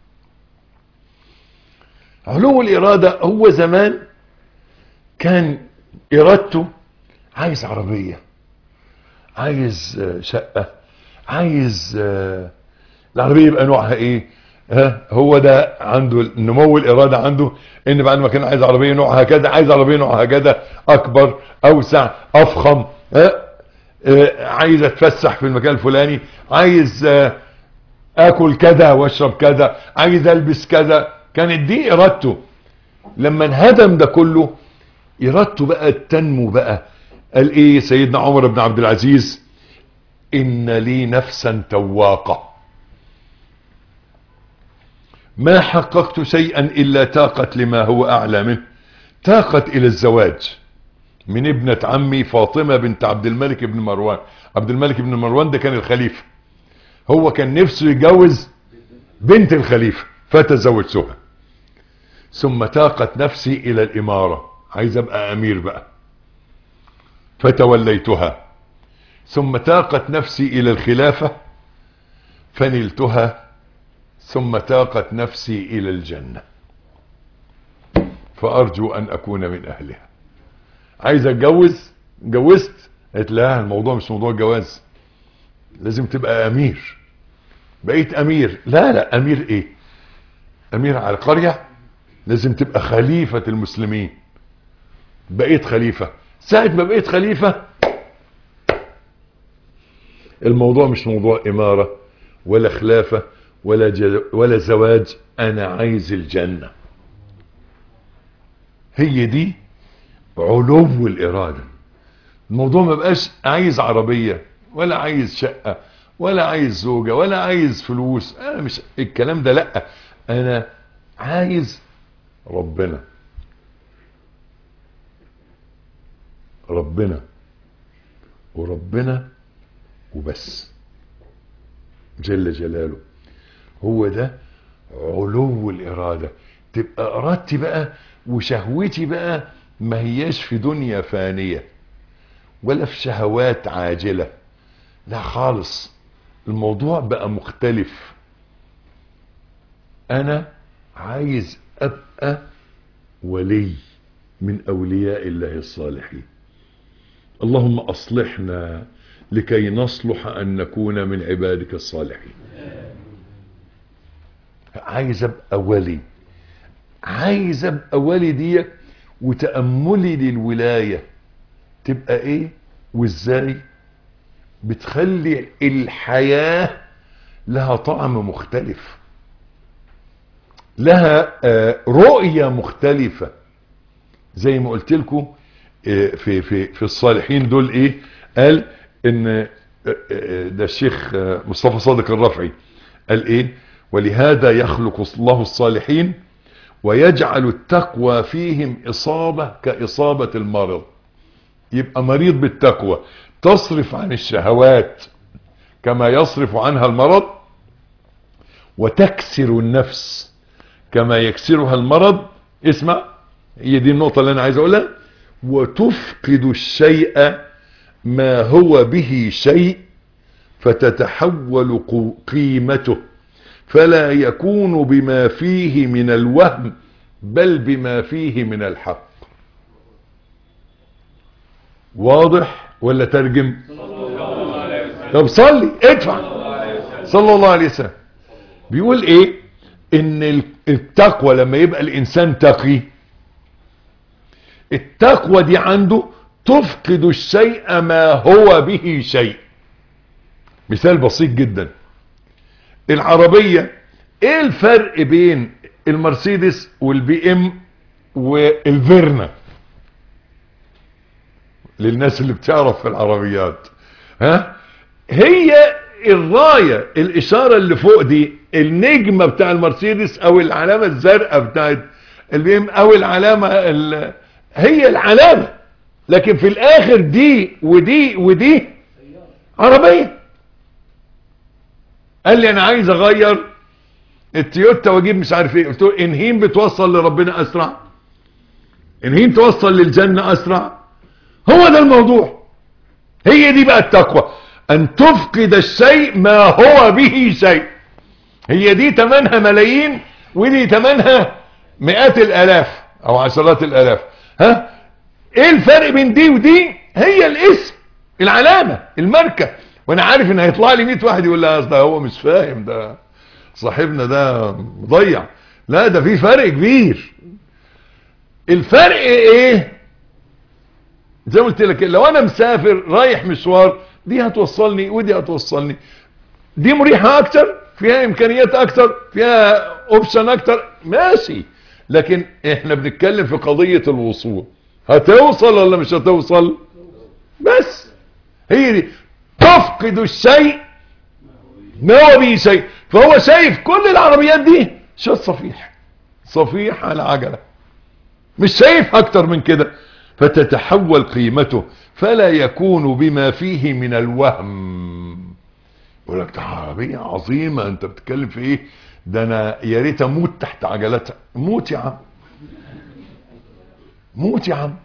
علو الارادة هو زمان كان ارادته عايز عربية عايز شقة عايز العربية يبقى نوعها ايه ها هو ده عنده نمو الارادة عنده ان بعد ما كان عايز عربية نوعها كذا عايز عربية نوعها كذا اكبر اوسع افخم ها عايز اتفسح في المكان الفلاني عايز اكل كذا واشرب كذا عايز البس كذا كانت دي ارادته لما انهدم ده كله ارادته بقى تنمو بقى قال ايه سيدنا عمر بن عبد العزيز ان لي نفسا تواقة ما حققت شيئا إلا تاقت لما هو أعلى منه تاقت إلى الزواج من ابنة عمي فاطمة بنت عبد الملك بن مروان عبد الملك بن مروان ده كان الخليفة هو كان نفسه يجوز بنت الخليفة فتزوجتها ثم تاقت نفسي إلى الإمارة عايز أبقى أمير بقى فتوليتها ثم تاقت نفسي إلى الخلافة فنلتها ثم تاقت نفسي إلى الجنة فأرجو أن أكون من أهلها عايز أتجوز جوزت قالت لا الموضوع مش موضوع جواز لازم تبقى أمير بقيت أمير لا لا أمير إيه أمير على القرية لازم تبقى خليفة المسلمين بقيت خليفة ساعة ما بقيت خليفة الموضوع مش موضوع إمارة ولا خلافة ولا, جل ولا زواج أنا عايز الجنة هي دي علو الإرادة الموضوع ما بقاش عايز عربية ولا عايز شقة ولا عايز زوجة ولا عايز فلوس أنا مش الكلام ده لأ أنا عايز ربنا ربنا وربنا وبس جل جلاله هو ده علو الإرادة تبقى إرادتي بقى وشهوتي بقى ما هياش في دنيا فانية ولا في شهوات عاجلة لا خالص الموضوع بقى مختلف أنا عايز أبقى ولي من أولياء الله الصالحين اللهم أصلحنا لكي نصلح أن نكون من عبادك الصالحين عايز أبقى ولي عايز أبقى ولي دي وتأملي للولاية تبقى إيه وإزاي بتخلي الحياة لها طعم مختلف لها رؤية مختلفة زي ما قلت لكم في في في الصالحين دول ايه قال ان ده الشيخ مصطفى صادق الرفعي قال ايه ولهذا يخلق الله الصالحين ويجعل التقوى فيهم اصابة كاصابة المرض يبقى مريض بالتقوى تصرف عن الشهوات كما يصرف عنها المرض وتكسر النفس كما يكسرها المرض اسمع هي دي النقطة اللي انا عايز اقولها وتفقد الشيء ما هو به شيء فتتحول قيمته فلا يكون بما فيه من الوهم بل بما فيه من الحق واضح ولا ترجم طب صلي ادفع صلى الله عليه وسلم بيقول ايه ان التقوى لما يبقى الانسان تقي التقوى دي عنده تفقد الشيء ما هو به شيء مثال بسيط جدا العربية ايه الفرق بين المرسيدس والبي ام والفيرنا للناس اللي بتعرف في العربيات ها هي الراية الاشارة اللي فوق دي النجمة بتاع المرسيدس او العلامة الزرقاء بتاعت البي ام او العلامة هي العلامة لكن في الاخر دي ودي ودي عربية قال لي انا عايز اغير التويوتا واجيب مش عارف ايه قلت له انهين بتوصل لربنا اسرع انهين توصل للجنة اسرع هو ده الموضوع هي دي بقى التقوى ان تفقد الشيء ما هو به شيء هي دي تمنها ملايين ودي تمنها مئات الالاف او عشرات الالاف ها ايه الفرق بين دي ودي هي الاسم العلامة الماركة وانا عارف ان هيطلع لي 100 واحد يقول لها ده هو مش فاهم ده صاحبنا ده مضيع لا ده في فرق كبير الفرق ايه زي ما قلت لك لو انا مسافر رايح مشوار دي هتوصلني ودي هتوصلني دي مريحة اكتر فيها امكانيات اكتر فيها اوبشن اكتر ماشي لكن احنا بنتكلم في قضية الوصول هتوصل ولا مش هتوصل بس هي دي تفقد الشيء ما هو به شيء فهو شايف كل العربيات دي شوت صفيح صفيح على عجلة مش شايف اكتر من كده فتتحول قيمته فلا يكون بما فيه من الوهم يقول لك ده عربية عظيمة انت بتتكلم في ايه ده انا يا ريت اموت تحت عجلتها موت يا عم موت يا عم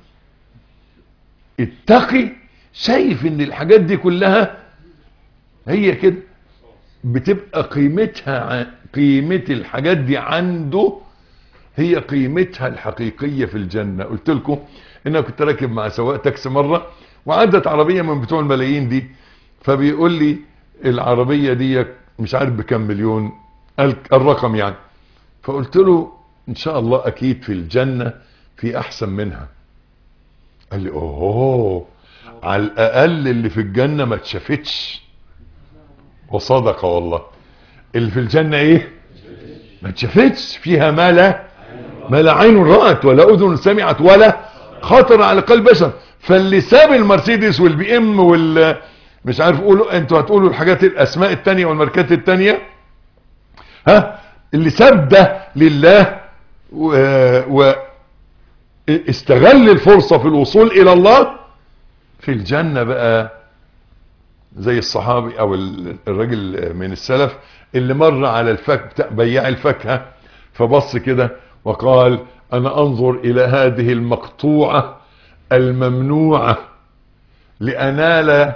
اتقي شايف ان الحاجات دي كلها هي كده بتبقى قيمتها قيمة الحاجات دي عنده هي قيمتها الحقيقية في الجنة قلت لكم ان انا كنت راكب مع سواق تاكسي مرة وعدت عربية من بتوع الملايين دي فبيقول لي العربية دي مش عارف بكم مليون الرقم يعني فقلت له ان شاء الله اكيد في الجنة في احسن منها قال لي اوه على الاقل اللي في الجنة ما اتشافتش وصدق والله اللي في الجنة ايه ما اتشافتش فيها ما لا ما لا عين رأت ولا اذن سمعت ولا خطر على قلب بشر فاللي ساب المرسيدس والبي ام وال مش عارف قولوا انتوا هتقولوا الحاجات الاسماء التانية والماركات التانية ها اللي ساب ده لله و, و استغل الفرصة في الوصول الى الله في الجنة بقى زي الصحابي او الراجل من السلف اللي مر على الفك بتاع بياع الفاكهة فبص كده وقال انا انظر الى هذه المقطوعة الممنوعة لانال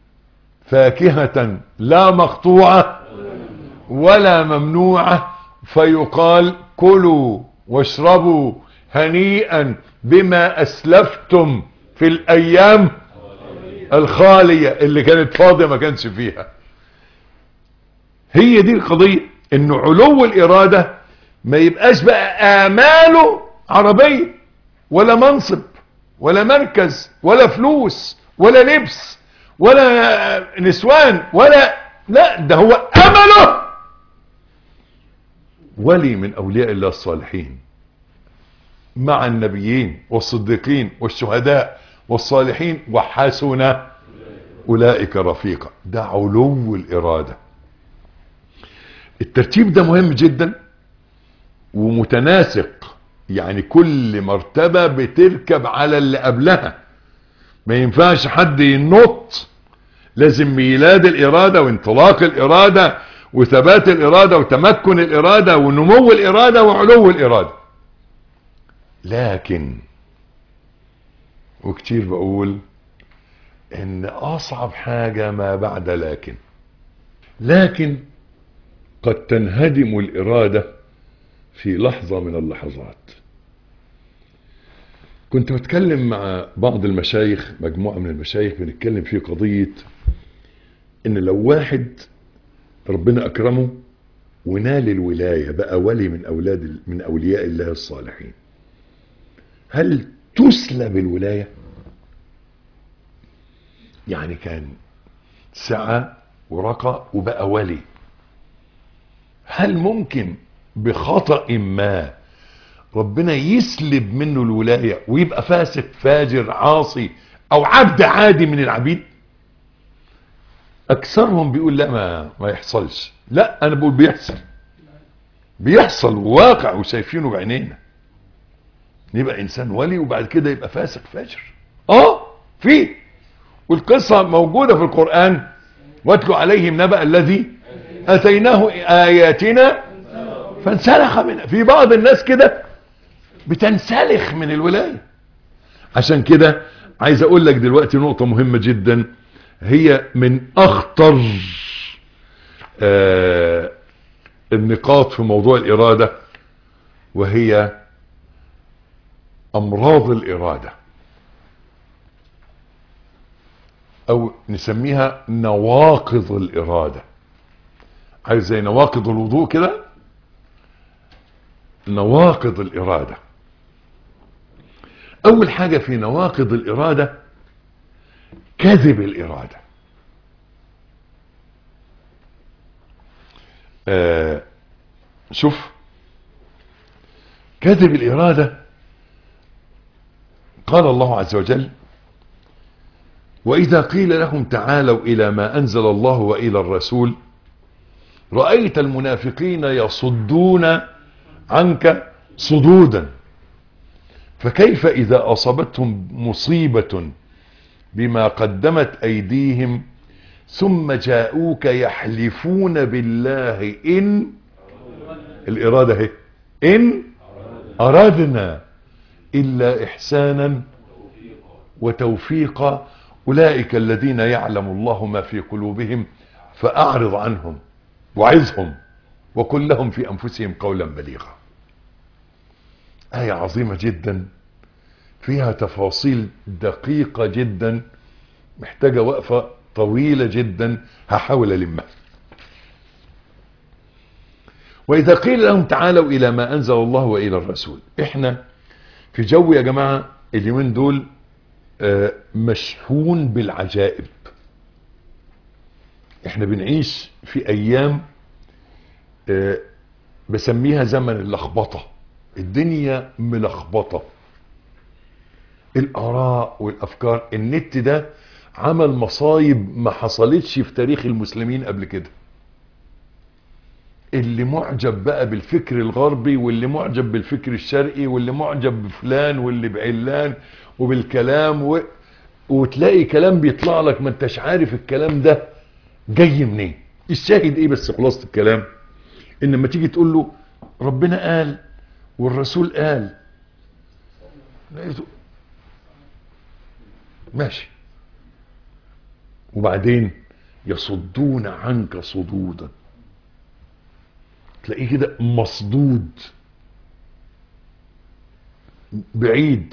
فاكهة لا مقطوعة ولا ممنوعة فيقال كلوا واشربوا هنيئا بما اسلفتم في الايام الخالية اللي كانت فاضية ما كانش فيها هي دي القضية انه علو الارادة ما يبقاش بقى اماله عربية ولا منصب ولا مركز ولا فلوس ولا لبس ولا نسوان ولا لا ده هو امله ولي من اولياء الله الصالحين مع النبيين والصديقين والشهداء والصالحين وحسن اولئك رفيقا ده علو الاراده الترتيب ده مهم جدا ومتناسق يعني كل مرتبة بتركب على اللي قبلها ما ينفعش حد ينط لازم ميلاد الإرادة وانطلاق الإرادة وثبات الإرادة وتمكن الإرادة ونمو الإرادة وعلو الإرادة لكن وكتير بقول ان اصعب حاجة ما بعد لكن لكن قد تنهدم الإرادة في لحظة من اللحظات كنت بتكلم مع بعض المشايخ مجموعة من المشايخ بنتكلم في قضية ان لو واحد ربنا اكرمه ونال الولاية بقى ولي من اولاد من اولياء الله الصالحين هل تسلب الولاية يعني كان سعى ورقى وبقى ولي هل ممكن بخطأ ما ربنا يسلب منه الولاية ويبقى فاسق فاجر عاصي او عبد عادي من العبيد اكثرهم بيقول لا ما, ما يحصلش لا انا بقول بيحصل بيحصل واقع وشايفينه بعينينا يبقى انسان ولي وبعد كده يبقى فاسق فاجر اه في والقصة موجودة في القرآن واتلو عليهم نبأ الذي اتيناه اياتنا فانسلخ منها في بعض الناس كده بتنسلخ من الولاية عشان كده عايز اقول لك دلوقتي نقطة مهمة جدا هي من اخطر آه النقاط في موضوع الارادة وهي امراض الارادة او نسميها نواقض الارادة عايز زي نواقض الوضوء كده نواقض الارادة اول حاجة في نواقض الارادة كذب الارادة آه شوف كذب الارادة قال الله عز وجل واذا قيل لهم تعالوا الى ما انزل الله والى الرسول رأيت المنافقين يصدون عنك صدودا فكيف إذا أصابتهم مصيبة بما قدمت أيديهم ثم جاءوك يحلفون بالله إن الإرادة هي إن أردنا إلا إحسانا وتوفيقا أولئك الذين يعلم الله ما في قلوبهم فأعرض عنهم وعظهم وكن لهم في أنفسهم قولا بليغا آية عظيمة جدا فيها تفاصيل دقيقة جدا محتاجة وقفة طويلة جدا هحاول ألمها وإذا قيل لهم تعالوا إلى ما أنزل الله وإلى الرسول إحنا في جو يا جماعة اليومين دول آه، مشحون بالعجائب احنا بنعيش في ايام آه، بسميها زمن اللخبطة الدنيا ملخبطة الاراء والافكار النت ده عمل مصايب ما حصلتش في تاريخ المسلمين قبل كده اللي معجب بقى بالفكر الغربي واللي معجب بالفكر الشرقي واللي معجب بفلان واللي بعلان وبالكلام و... وتلاقي كلام بيطلع لك ما انتش عارف الكلام ده جاي منين الشاهد ايه بس خلاصة الكلام ان لما تيجي تقول له ربنا قال والرسول قال لقيته ماشي وبعدين يصدون عنك صدودا تلاقيه كده مصدود بعيد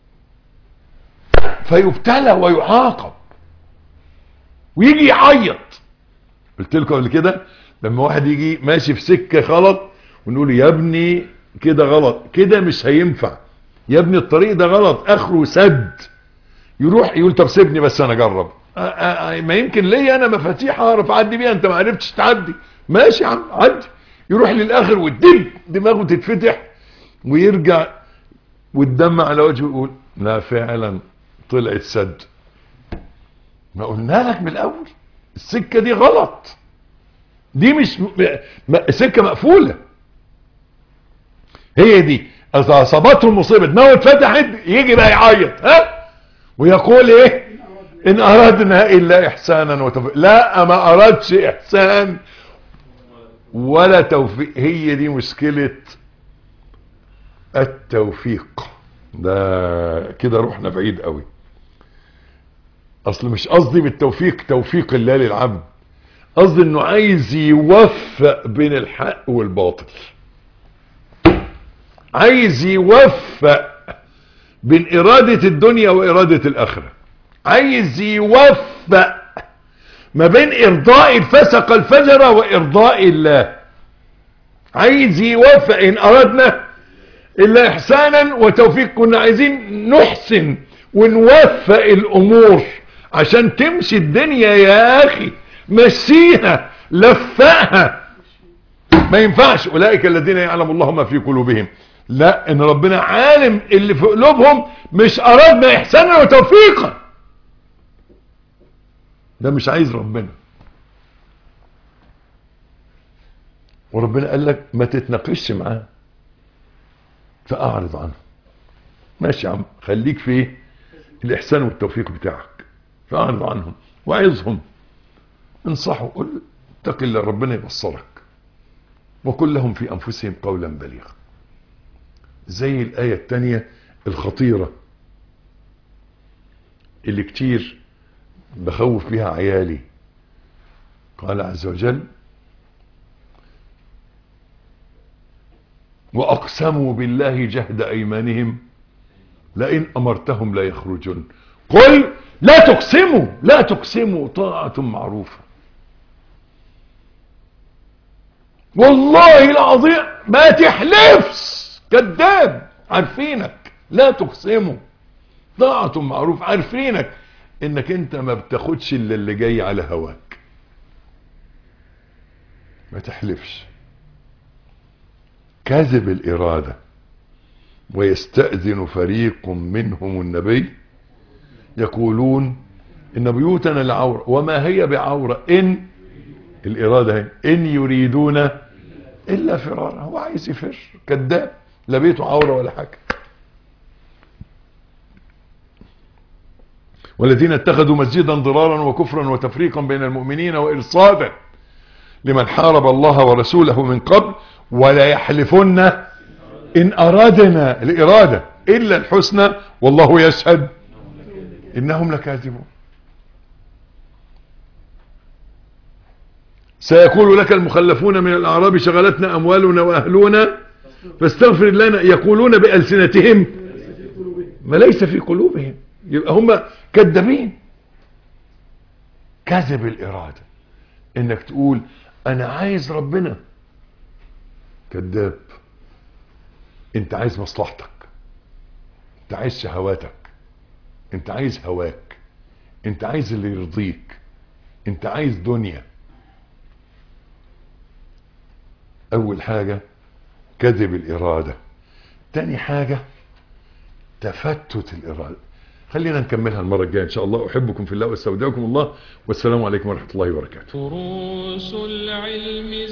فيبتلى ويعاقب ويجي يعيط قلت لكم قبل كده لما واحد يجي ماشي في سكه غلط ونقول يا ابني كده غلط كده مش هينفع يا ابني الطريق ده غلط اخره سد يروح يقول طب سيبني بس انا اجرب آه، آه، آه، ما يمكن ليا انا مفاتيح اعرف اعدي بيها انت ما عرفتش تعدي ماشي يا عم عدي يروح للاخر والدب دماغه تتفتح ويرجع والدم على وجهه يقول لا فعلا طلعت سد ما قلنا لك من الاول السكه دي غلط دي مش م... م... سكه مقفوله هي دي اذا اصابته المصيبه دماغه اتفتحت يجي بقى يعيط ها ويقول ايه ان اردنا الا احسانا وتوفيق لا ما اردش احسان ولا توفيق هي دي مشكله التوفيق ده كده رحنا بعيد قوي اصل مش قصدي بالتوفيق توفيق الله للعبد قصدي انه عايز يوفق بين الحق والباطل عايز يوفق بين ارادة الدنيا وارادة الاخرة عايز يوفق ما بين ارضاء الفسق الفجر وارضاء الله عايز يوفق ان اردنا الا احسانا وتوفيق كنا عايزين نحسن ونوفق الامور عشان تمشي الدنيا يا اخي مشيها لفقها ما ينفعش اولئك الذين يعلم الله ما في قلوبهم لا ان ربنا عالم اللي في قلوبهم مش ارادنا احسانا وتوفيقا ده مش عايز ربنا وربنا قال لك ما تتناقشش معاه فاعرض عنه ماشي يا عم خليك في ايه الاحسان والتوفيق بتاعك فاعرض عنهم وعظهم انصحوا قل اتق الله ربنا يبصرك وقل لهم في انفسهم قولا بليغا زي الايه الثانيه الخطيره اللي كتير بخوف بها عيالي قال عز وجل واقسموا بالله جهد ايمانهم لئن امرتهم لا يخرجون قل لا تقسموا لا تقسموا طاعة معروفة والله العظيم ما تحلفش كذاب عارفينك لا تقسموا طاعة معروف عارفينك انك انت ما بتاخدش الا اللي جاي على هواك ما تحلفش كذب الإرادة ويستأذن فريق منهم النبي يقولون إن بيوتنا لعورة وما هي بعورة إن الإرادة هي إن يريدون الا فرارا هو عايز يفر كذاب لا بيته عوره ولا حاجه والذين اتخذوا مسجدا ضرارا وكفرا وتفريقا بين المؤمنين وارصادا لمن حارب الله ورسوله من قبل ولا يحلفن ان ارادنا الاراده الا الحسنى والله يشهد انهم لكاذبون سيقول لك المخلفون من الاعراب شغلتنا اموالنا واهلنا فاستغفر لنا يقولون بألسنتهم ما ليس في قلوبهم يبقى هم كذابين كذب الإرادة انك تقول انا عايز ربنا كذاب انت عايز مصلحتك انت عايز شهواتك انت عايز هواك انت عايز اللي يرضيك انت عايز دنيا اول حاجة كذب الارادة تاني حاجة تفتت الارادة خلينا نكملها المرة الجاية ان شاء الله احبكم في الله واستودعكم الله والسلام عليكم ورحمة الله وبركاته فروس العلم